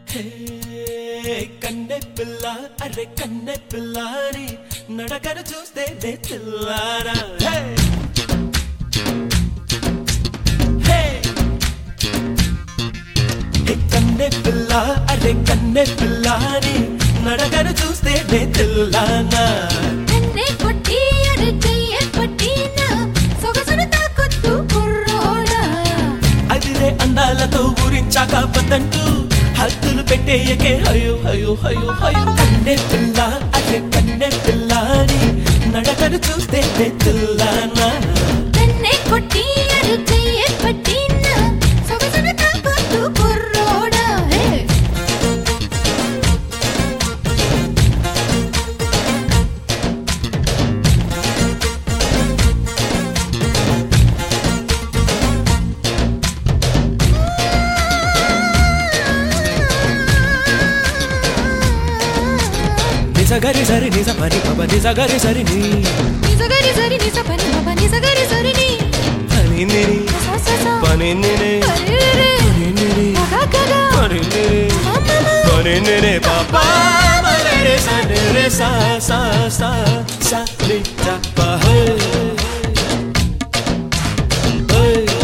హే, కన్నె పిల్ల అరే కన్నె పిల్లాని నడకను చూస్తే నే తెల్లారా హే! హే! హే, కన్నె పిల్ల అరే కన్నె పిల్లాని నడకను చూస్తే నే తెల్లానా నన్నే కొట్టి అరచెయ్య పట్టిన సొగసును తాకొద్దు కుర్రోడా అదిరే అందాలతో ఊరించాక పద్దంటూ హద్దులు పెట్టేయకే హయో హయో హయో హయో కన్నె పిల్ల అరే కన్నె పిల్లాని నడకను చూస్తే తెల్లానా నన్నే కొట్టి అరచెయ్య పట్టిన సొగసును తాకొద్దు కుర్రోడా హే నిజగరి సరి నిజ పని పబ నిజగరి సరి ని నిజగరి సరి నిజ పని బాబా నిజగరి సరి ని పని నిని సా సా సా పని నిని అరే రే పని నిని కగా కగా పని నిని మమ్మ పని నిని పాపా మరే రే సా రే రే సా సా సా సా రి జా పా హే హే.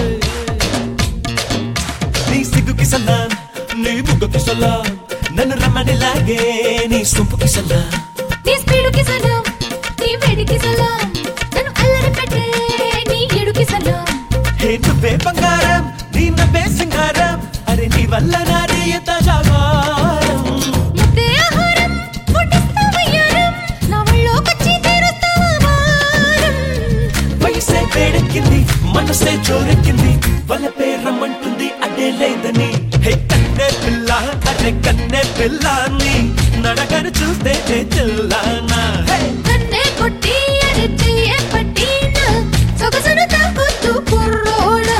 నీ సిగ్గుకి సలాం నీ బుగ్గకి సలాం నన్ను రమ్మని లాగే నీ సొంపుకి సలాం నీ స్పీడుకి సలాం నీ వేడికి సలాం నన్ను అల్లరి పెట్టే నీ ఏడుకి సలాం హే నువ్వే బంగారం నీ నవ్వే సింగారం అరే నీ వల్ల నాది ఎంత జాగారం ముద్దే ఆహారం పుట్టిస్తావయ్యారం నా ఒళ్ళోకొచ్చి తీరుస్తావా భారం వయసే వేడెక్కింది మనసే చోరెక్కింది వలపే రమ్మంటుంది అదే లేదని హే కన్నె పిల్ల అరే కన్నె పిల్ల నీ నడకను చూస్తే నే తెల్లానా హే నన్నే కొట్టి అరచెయ్య పట్టిన సొగసును తాకొద్దు కుర్రోడా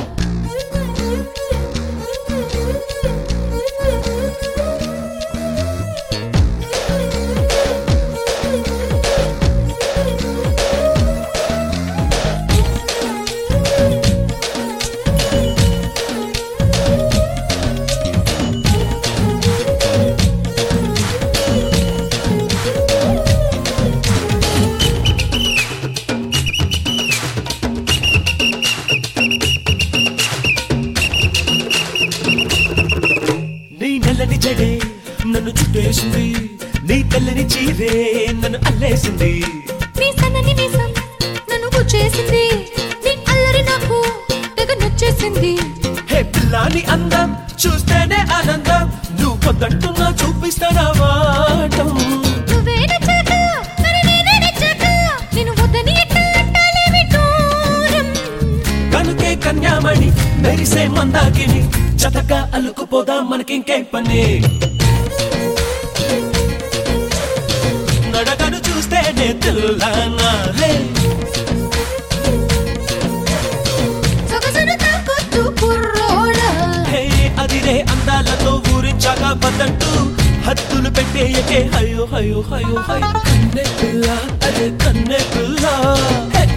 నీ నల్లని జడే నన్ను చుట్టేసింది నీ తెల్లని చీరే నన్ను అల్లేసింది నీ సన్నని మీసం నన్ను గుచ్చేసింది నీ అల్లరి నాకు తెగ నొచ్చేసింది హే పిల్లాని అందం చూస్తేనే ఆనందం నువ్వు పొద్దంటున్నా చూపిస్తానా వాటం నువ్వే నచ్చాక మరి నేనే నచ్చాక నేను వద్దని ఎట్టా అంటాలేవి దూరం కనుకే కన్యామణి మెరిసే మందాకిని చతక అల్లుకుపోదాం మనకింకేం పని నడకను చూస్తేనే తెల్లానా హే సొగసును తాకొద్దు కుర్రోడా హే అదిరే అందాలతో ఊరించాక పదంటూ హద్దులు పెట్టేయకే హయో హయో హయో హయో కన్నె పిల్ల అదే కన్నె పిల్ల హే